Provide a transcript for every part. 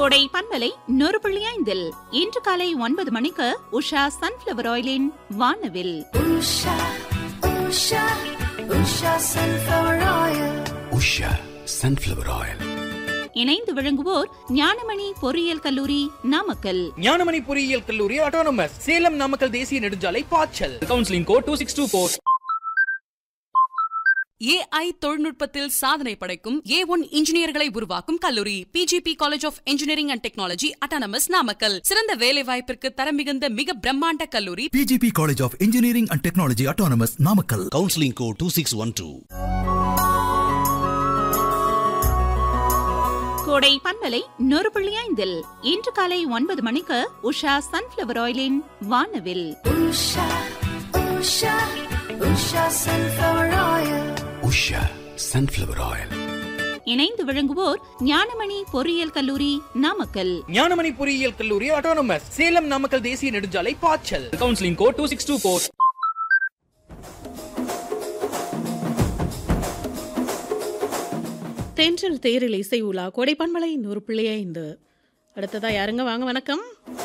கோடை பண்பலை நூறு புள்ளி ஐந்தில் இன்று காலை ஒன்பது மணிக்கு உஷா சன்ஃபிளவர் ஆயிலின் வானவில் Usha, Usha, Usha sunflower oil. Usha sunflower oil இணைந்து விளங்குவோர் ஞானமணி பொறியியல் கல்லூரி நாமக்கல் ஞானமணி பொறியியல் கல்லூரி ஆட்டோனமஸ் சேலம் நாமக்கல் தேசிய நெடுஞ்சாலை பாய்ச்சல் counselling code two six two four AI தொழில்நுட்பத்தில் சாதனை படைக்கும் ஏ ஒன் இன்ஜினியர்களை உருவாக்கும் கல்லூரி PGP college of engineering and technology autonomous Namakkal சிறந்த வேலை வாய்ப்பிற்கு தரம் மிகுந்த மிக பிரம்மாண்ட கல்லூரி PGP College of Engineering and Technology Autonomous Namakkal. Counselling code two six one two Kodai பண்பலை நூறு புள்ளி ஐந்தில் இன்று காலை ஒன்பது மணிக்கு உஷா சன்ஃபிளவர் ஆயிலின் வானவில் Usha, Usha, Usha sunflower oil. Usha sunflower oil இணைந்து விளங்குவோர் ஞானமணி பொறியியல் கல்லூரி நாமக்கல் ஞானமணி பொறியியல் கல்லூரி ஆட்டோனமஸ் சேலம் நாமக்கல் தேசிய நெடுஞ்சாலை பாய்ச்சல் counselling code two six two four தென்றல் தேரில் இசை உலா கோடைப்பன்மலை நூறு புள்ளி ஐந்து அடுத்ததா யாருங்க வாங்க வணக்கம்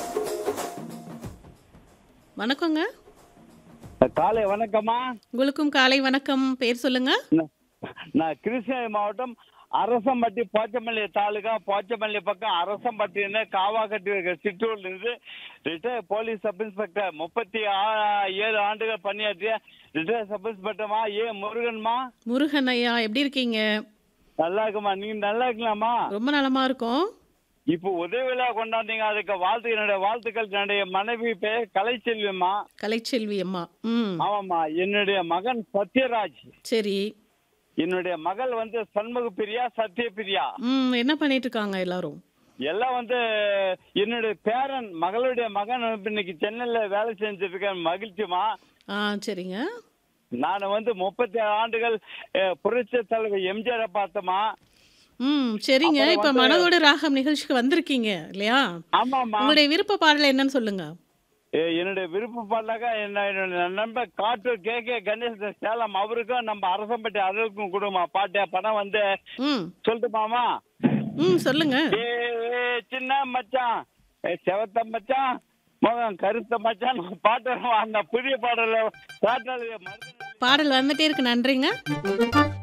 வணக்கங்க காலை வணக்கம்மா உங்களுக்கும் காலை வணக்கம் பேர் சொல்லுங்க நான் நான் கிருஷ்ணகிரி மாவட்டம் அரசம்பட்டி போச்சமல்லி தாலுகா போச்சமல்லி பக்கம் அரசம்பட்டின்னு காவாக்கட்டி இருக்கிற சிற்றூர்ல இருந்து ரிட்டையர் போலீஸ் சப் இன்ஸ்பெக்டர் முப்பத்தி ஆ- ஏழு ஆண்டுகள் பணியாற்றிய ரிட்டையர் சப் இன்ஸ்பெக்டர்மா ஏ முருகன்மா முருகன் ஐயா எப்படி இருக்கீங்க நல்லா இருக்குமா நீங்க நல்லா இருக்கலாமா ரொம்ப நலமா இருக்கோம் இப்போ உதவி விழா கொண்டாந்தீங்க அதுக்கு வாழ்த்து என்னுடைய வாழ்த்துக்கள் என்னுடைய மனைவி பேர் கலைச்செல்விம்மா கலைச்செல்வி அம்மா ம் ஆமாம்மா என்னுடைய மகன் சத்யராஜ் சரி என்னுடைய மகள் வந்து சண்முக பிரியா சத்யபிரியா ம் என்ன பண்ணிட்டு இருக்காங்க எல்லாரும் எல்லாம் வந்து என்னுடைய பேரன் மகளுடைய மகன் வந்து இன்னைக்கு சென்னையில வேலை செஞ்சுட்டு இருக்கேன் மகிழ்ச்சிமா ஆ சரிங்க நான் வந்து முப்பத்தி ஆறு ஆண்டுகள் அஹ், புரட்சி தலைவர் எம்ஜிஆரை பார்த்தமா ம் சரிங்க அப்புறம் இப்ப வந்து- மனதோட ராகம் நிகழ்ச்சிக்கு வந்திருக்கீங்க இல்லையா ஆமாமா உங்களுடைய விருப்ப பாடல் என்னன்னு சொல்லுங்க அஹ், என்னுடைய விருப்ப பாடலாக என்ன என்னுடைய நண்பர் காட்டு கே கே கணேசன் சேலம் அவருக்கும் நம்ம அரசம்பட்டி அருளுக்கும் கொடுமா பாட்டு படம் வந்து ம் சொல்லட்டுமாமா ம் சொல்லுங்க ஏ ஏ, சின்ன மச்சான் ஏ, செவத்த மச்சான் முகம் கருத்த மச்சான் பாட்டு அந்த புதிய பாடல பாட்டாளி மருதன் பாடல் வந்துட்டே இருக்கு நன்றிங்க